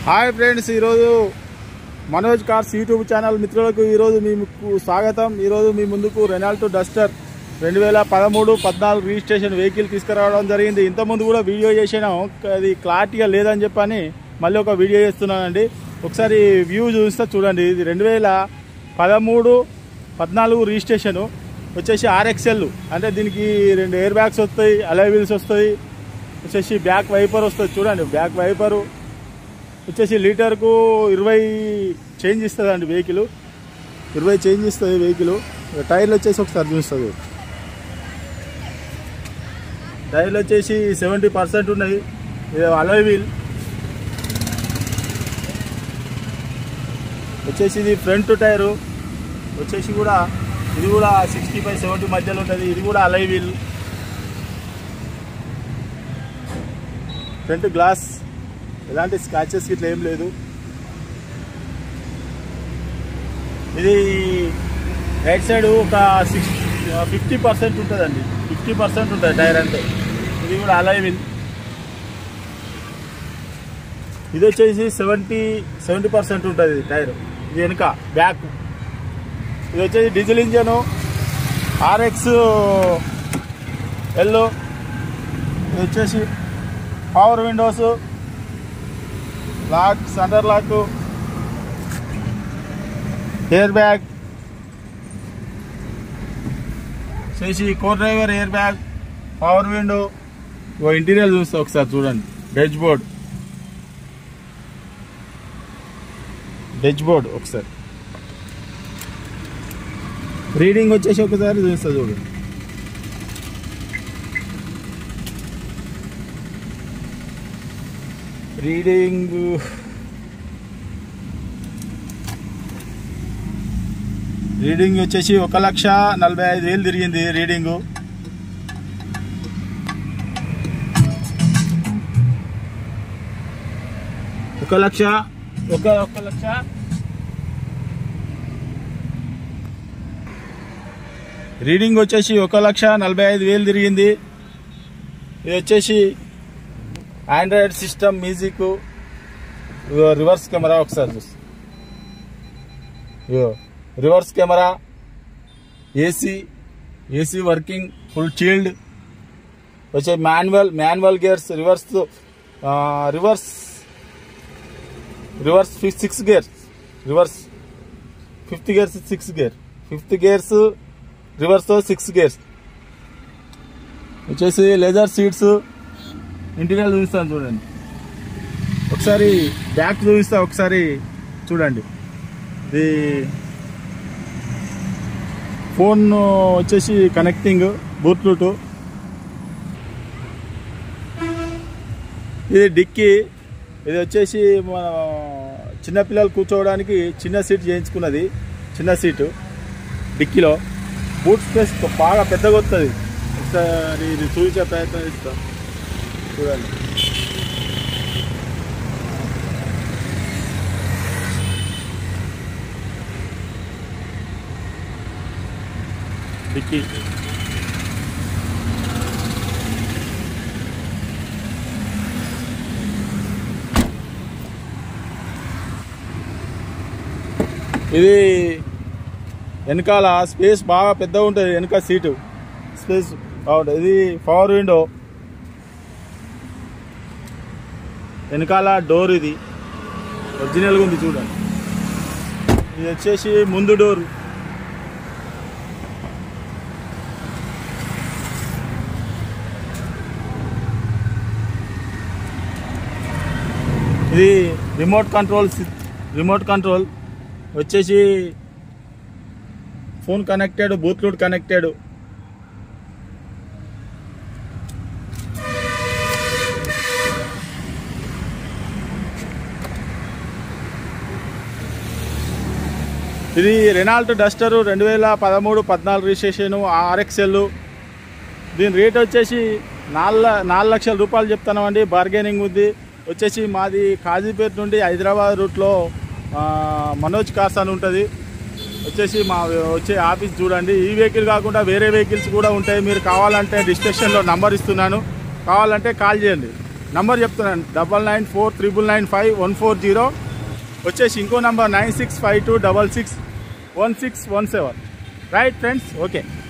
hi friends ఈరోజు Manoj cars YouTube channel మిత్రులకు ఈరోజు మీకు స్వాగతం ఈరోజు మీ ముందుకు రెనాల్టో డస్టర్ రెండు వేల పదమూడు పద్నాలుగు రిజిస్ట్రేషన్ వెహికల్ తీసుకురావడం జరిగింది ఇంతకుముందు కూడా వీడియో చేసాను అది క్లారిటీగా లేదని చెప్పని మళ్ళీ ఒక వీడియో చేస్తున్నానండి ఒకసారి వ్యూ చూస్తే చూడండి ఇది రెండు వేల పదమూడు పద్నాలుగు రిజిస్ట్రేషను వచ్చేసి ఆర్ఎక్స్ఎల్ అంటే దీనికి రెండు ఎయిర్ బ్యాగ్స్ వస్తాయి అలై వీల్స్ వస్తాయి వచ్చేసి బ్యాక్ వైపర్ వస్తుంది చూడండి బ్యాక్ వైపరు వచ్చేసి లీటర్కు ఇరవై చేంజ్ ఇస్తుందండి వెహికల్ ఇరవై చేంజ్ ఇస్తుంది వెహికల్ టైర్లు వచ్చేసి ఒకసారి చూస్తుంది టైర్లు వచ్చేసి సెవెంటీ పర్సెంట్ ఉన్నాయి ఇది అలై వీల్ వచ్చేసి ఇది ఫ్రంట్ టైరు వచ్చేసి కూడా ఇది కూడా సిక్స్టీ ఫైవ్ సెవెంటీ మధ్యలో ఉంటుంది ఇది కూడా అలై వీల్ ఫ్రంట్ గ్లాస్ ఎలాంటి స్క్రాచెస్ ఇట్లా ఏం లేదు ఇది రైట్ సైడ్ ఒక సిక్స్ ఫిఫ్టీ పర్సెంట్ ఉంటుందండి ఫిఫ్టీ పర్సెంట్ ఉంటుంది టైర్ అంటే ఇది కూడా అలై వీల్ ఇది వచ్చేసి సెవెంటీ సెవెంటీ పర్సెంట్ ఉంటుంది ఇది టైర్ ఇది వెనుక బ్యాక్ ఇది వచ్చేసి డీజిల్ ఇంజను ఆర్ఎక్స్ ఎల్లో ఇది వచ్చేసి power windows lock centre lock air bag చేసి co driver air bag power window ఓ ఇంటీరియర్ చూస్తే ఒకసారి చూడండి డెచ్ బోర్డ్ డెచ్ బోర్డ్ ఒకసారి రీడింగ్ వచ్చేసి ఒకసారి చూస్తా చూడండి రీడింగ్ రీడింగ్ వచ్చేసి ఒక లక్ష నలభై ఐదు వేలు తిరిగింది రీడింగ్ ఒక లక్ష ఒక ఒక లక్ష రీడింగ్ వచ్చేసి ఒక లక్ష నలభై ఐదు వేలు తిరిగింది ఇది వచ్చేసి ఆండ్రాయిడ్ సిస్టమ్ మ్యూజిక్ ఇగో రివర్స్ కెమెరా ఒకసారి చూసి ఇగో reverse camera AC AC working full chilled వచ్చే manual manual gears reverse reverse reverse six gears reverse fifth gears six gear fifth gears reverse six gears వచ్చేసి లెదర్ సీట్స్ ఇంటీరియర్ చూపిస్తాను చూడండి ఒకసారి back చూపిస్తా ఒకసారి చూడండి ఇది ఫోన్ వచ్చేసి కనెక్టింగ్ బ్లూటూత్ ఇది డిక్కీ ఇది వచ్చేసి మన చిన్నపిల్లలు కూర్చోవడానికి చిన్న సీట్ చేయించుకున్నది చిన్న సీటు డిక్కీలో బూట్ స్పేస్ బాగా పెద్దగా వస్తుంది ఒకసారి ఇది చూపించే ప్రయత్నం చేస్తాం చూడండి డిక్కీ ఇది వెనకాల స్పేస్ బాగా పెద్దగా ఉంటుంది వెనక సీటు స్పేస్ బాగుంటుంది ఇది పవర్ విండో వెనకాల డోర్ ఇది ఒరిజినల్గా ఉంది చూడండి ఇది వచ్చేసి ముందు డోర్ ఇది రిమోట్ కంట్రోల్ రిమోట్ కంట్రోల్ వచ్చేసి ఫోన్ కనెక్టెడ్ బ్లూటూత్ కనెక్టెడ్ ఇది రెనాల్ట్ డస్టర్ రెండు వేల పదమూడు పద్నాలుగు రిజిస్ట్రేషన్ ఆర్ఎక్స్ఎల్ దీని రేట్ వచ్చేసి నాలుగు నాలుగు లక్షల రూపాయలు చెప్తున్నామండి బార్గెనింగ్ ఉంది వచ్చేసి మాది కాజీపేట నుండి హైదరాబాద్ రూట్లో ఆ, మనోజ్ కార్స్ అని ఉంటుంది వచ్చేసి మా వచ్చే ఆఫీస్ చూడండి ఈ వెహికల్ కాకుండా వేరే వెహికల్స్ కూడా ఉంటాయి మీరు కావాలంటే డిస్క్రిప్షన్లో నంబర్ ఇస్తున్నాను కావాలంటే కాల్ చేయండి నంబర్ చెప్తున్నాను double nine four triple nine five one four zero వచ్చేసి ఇంకో number nine six five two double six one six one seven right friends okay